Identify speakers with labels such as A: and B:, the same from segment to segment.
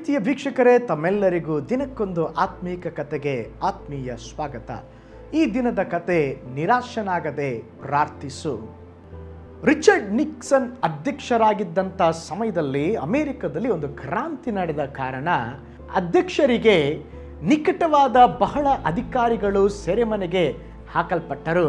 A: ಪ್ರೀತಿಯ ವೀಕ್ಷಕರೇ ತಮ್ಮೆಲ್ಲರಿಗೂ ದಿನಕ್ಕೊಂದು ಆತ್ಮೀಕ ಕತೆಗೆ ಆತ್ಮೀಯ ಸ್ವಾಗತ ಈ ದಿನದ ಕತೆ ನಿರಾಶನಾಗದೆ ಪ್ರಾರ್ಥಿಸು ರಿಚರ್ಡ್ ನಿಕ್ಸನ್ ಅಧ್ಯಕ್ಷರಾಗಿದ್ದಂಥ ಸಮಯದಲ್ಲಿ ಅಮೆರಿಕದಲ್ಲಿ ಒಂದು ಕ್ರಾಂತಿ ನಡೆದ ಕಾರಣ ಅಧ್ಯಕ್ಷರಿಗೆ ನಿಕಟವಾದ ಬಹಳ ಅಧಿಕಾರಿಗಳು ಸೆರೆಮನೆಗೆ ಹಾಕಲ್ಪಟ್ಟರು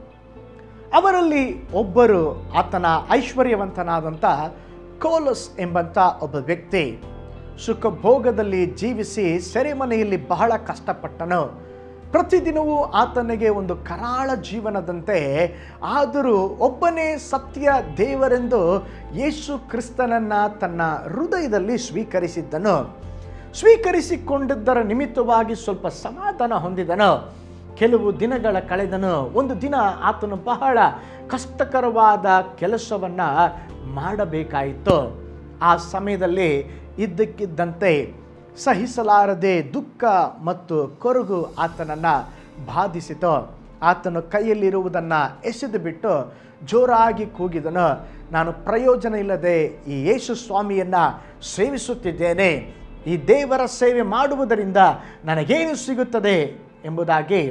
A: ಅವರಲ್ಲಿ ಒಬ್ಬರು ಆತನ ಐಶ್ವರ್ಯವಂತನಾದಂಥ ಕೋಲಸ್ ಎಂಬಂಥ ಒಬ್ಬ ವ್ಯಕ್ತಿ ಸುಖಭೋಗದಲ್ಲಿ ಜೀವಿಸಿ ಸೆರೆಮನೆಯಲ್ಲಿ ಬಹಳ ಕಷ್ಟಪಟ್ಟನು ಪ್ರತಿದಿನವೂ ಆತನಿಗೆ ಒಂದು ಕರಾಳ ಜೀವನದಂತೆ ಆದರೂ ಒಬ್ಬನೇ ಸತ್ಯ ದೇವರೆಂದು ಯೇಸು ಕ್ರಿಸ್ತನನ್ನ ತನ್ನ ಹೃದಯದಲ್ಲಿ ಸ್ವೀಕರಿಸಿದ್ದನು ಸ್ವೀಕರಿಸಿಕೊಂಡಿದ್ದರ ನಿಮಿತ್ತವಾಗಿ ಸ್ವಲ್ಪ ಸಮಾಧಾನ ಹೊಂದಿದನು ಕೆಲವು ದಿನಗಳ ಕಳೆದನು ಒಂದು ದಿನ ಆತನು ಬಹಳ ಕಷ್ಟಕರವಾದ ಕೆಲಸವನ್ನು ಮಾಡಬೇಕಾಯಿತು ಆ ಸಮಯದಲ್ಲಿ ಇದ್ದಕ್ಕಿದ್ದಂತೆ ಸಹಿಸಲಾರದೆ ದುಃಖ ಮತ್ತು ಕೊರಗು ಆತನನ್ನು ಬಾಧಿಸಿತು ಆತನು ಕೈಯಲ್ಲಿರುವುದನ್ನು ಎಸೆದು ಬಿಟ್ಟು ಜೋರಾಗಿ ಕೂಗಿದನು ನಾನು ಪ್ರಯೋಜನ ಇಲ್ಲದೆ ಈ ಯೇಸು ಸ್ವಾಮಿಯನ್ನು ಸೇವಿಸುತ್ತಿದ್ದೇನೆ ಈ ದೇವರ ಸೇವೆ ಮಾಡುವುದರಿಂದ ನನಗೇನು ಸಿಗುತ್ತದೆ ಎಂಬುದಾಗಿ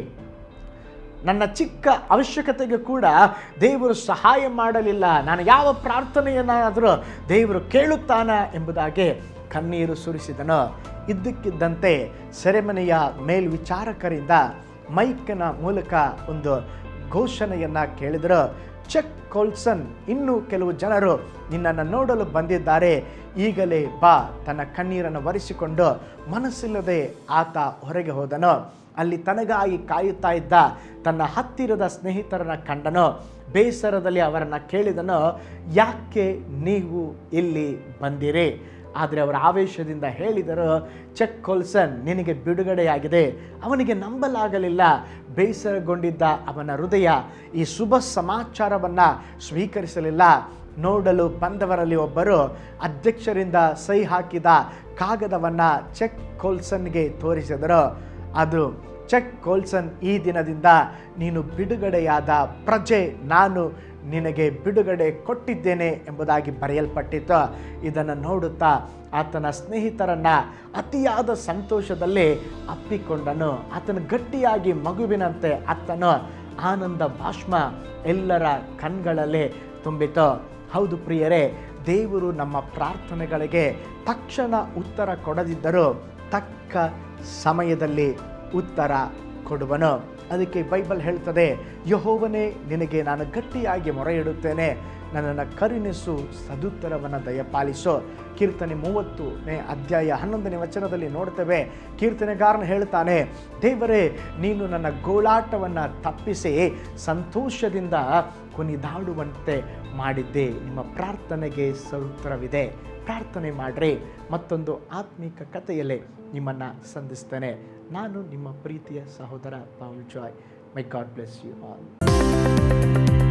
A: ನನ್ನ ಚಿಕ್ಕ ಅವಶ್ಯಕತೆಗೆ ಕೂಡ ದೇವರು ಸಹಾಯ ಮಾಡಲಿಲ್ಲ ನಾನು ಯಾವ ಪ್ರಾರ್ಥನೆಯನ್ನಾದರೂ ದೇವರು ಕೇಳುತ್ತಾನ ಎಂಬುದಾಗಿ ಕಣ್ಣೀರು ಸುರಿಸಿದನು ಇದ್ದಕ್ಕಿದ್ದಂತೆ ಸೆರೆಮನೆಯ ಮೇಲ್ವಿಚಾರಕರಿಂದ ಮೈಕ್ನ ಮೂಲಕ ಒಂದು ಘೋಷಣೆಯನ್ನು ಕೇಳಿದರು ಚೆಕ್ ಕೋಲ್ಸನ್ ಇನ್ನೂ ಕೆಲವು ಜನರು ನಿನ್ನನ್ನು ನೋಡಲು ಬಂದಿದ್ದಾರೆ ಈಗಲೇ ಬಾ ತನ್ನ ಕಣ್ಣೀರನ್ನು ಒರೆಸಿಕೊಂಡು ಮನಸ್ಸಿಲ್ಲದೆ ಆತ ಹೊರಗೆ ಹೋದನು ಅಲ್ಲಿ ತನಗಾಗಿ ಕಾಯುತ್ತಾ ಇದ್ದ ತನ್ನ ಹತ್ತಿರದ ಸ್ನೇಹಿತರನ್ನ ಕಂಡನು ಬೇಸರದಲ್ಲಿ ಅವರನ್ನು ಕೇಳಿದನು ಯಾಕೆ ನೀವು ಇಲ್ಲಿ ಬಂದಿರಿ ಆದರೆ ಅವರ ಆವೇಶದಿಂದ ಹೇಳಿದರು ಚೆಕ್ ಕೋಲ್ಸನ್ ನಿನಗೆ ಬಿಡುಗಡೆಯಾಗಿದೆ ಅವನಿಗೆ ನಂಬಲಾಗಲಿಲ್ಲ ಬೇಸರಗೊಂಡಿದ್ದ ಅವನ ಹೃದಯ ಈ ಶುಭ ಸಮಾಚಾರವನ್ನು ಸ್ವೀಕರಿಸಲಿಲ್ಲ ನೋಡಲು ಬಂದವರಲ್ಲಿ ಒಬ್ಬರು ಅಧ್ಯಕ್ಷರಿಂದ ಸಹಿ ಹಾಕಿದ ಕಾಗದವನ್ನು ಚೆಕ್ ಕೋಲ್ಸನ್ಗೆ ತೋರಿಸಿದರು ಅದು ಚೆಕ್ ಕೋಲ್ಸನ್ ಈ ದಿನದಿಂದ ನೀನು ಬಿಡುಗಡೆಯಾದ ಪ್ರಜೆ ನಾನು ನಿನಗೆ ಬಿಡುಗಡೆ ಕೊಟ್ಟಿದ್ದೇನೆ ಎಂಬುದಾಗಿ ಬರೆಯಲ್ಪಟ್ಟಿತ್ತು ಇದನ್ನು ನೋಡುತ್ತಾ ಆತನ ಸ್ನೇಹಿತರನ್ನ ಅತಿಯಾದ ಸಂತೋಷದಲ್ಲಿ ಅಪ್ಪಿಕೊಂಡನು ಆತನು ಗಟ್ಟಿಯಾಗಿ ಮಗುವಿನಂತೆ ಆತನು ಆನಂದ ಭಾಷ್ಮ ಎಲ್ಲರ ಕಣ್ಗಳಲ್ಲಿ ತುಂಬಿತು ಹೌದು ಪ್ರಿಯರೇ ದೇವರು ನಮ್ಮ ಪ್ರಾರ್ಥನೆಗಳಿಗೆ ತಕ್ಷಣ ಉತ್ತರ ಕೊಡದಿದ್ದರೂ ತಕ್ಕ ಸಮಯದಲ್ಲಿ ಉತ್ತರ ಕೊಡುವನು ಅದಕ್ಕೆ ಬೈಬಲ್ ಹೇಳ್ತದೆ ಯಹೋವನೇ ನಿನಗೆ ನಾನು ಗಟ್ಟಿಯಾಗಿ ಮೊರೆ ಇಡುತ್ತೇನೆ ನನ್ನನ್ನು ಕರುಣಿಸು ಸದುತ್ತರವನ್ನು ದಯಪಾಲಿಸು ಕೀರ್ತನೆ ಮೂವತ್ತನೇ ಅಧ್ಯಾಯ ಹನ್ನೊಂದನೇ ವಚನದಲ್ಲಿ ನೋಡ್ತೇವೆ ಕೀರ್ತನೆಗಾರನ ಹೇಳ್ತಾನೆ ದೇವರೇ ನೀನು ನನ್ನ ಗೋಳಾಟವನ್ನು ತಪ್ಪಿಸಿ ಸಂತೋಷದಿಂದ ಕುಣಿದಾಡುವಂತೆ ಮಾಡಿದ್ದೆ ನಿಮ್ಮ ಪ್ರಾರ್ಥನೆಗೆ ಸೌತ್ತರವಿದೆ ಪ್ರಾರ್ಥನೆ ಮಾಡ್ರಿ ಮತ್ತೊಂದು ಆತ್ಮಿಕ ಕಥೆಯಲ್ಲಿ ನಿಮ್ಮನ್ನು ಸಂಧಿಸ್ತೇನೆ ನಾನು ನಿಮ್ಮ ಪ್ರೀತಿಯ ಸಹೋದರ Paul Joy may God bless you all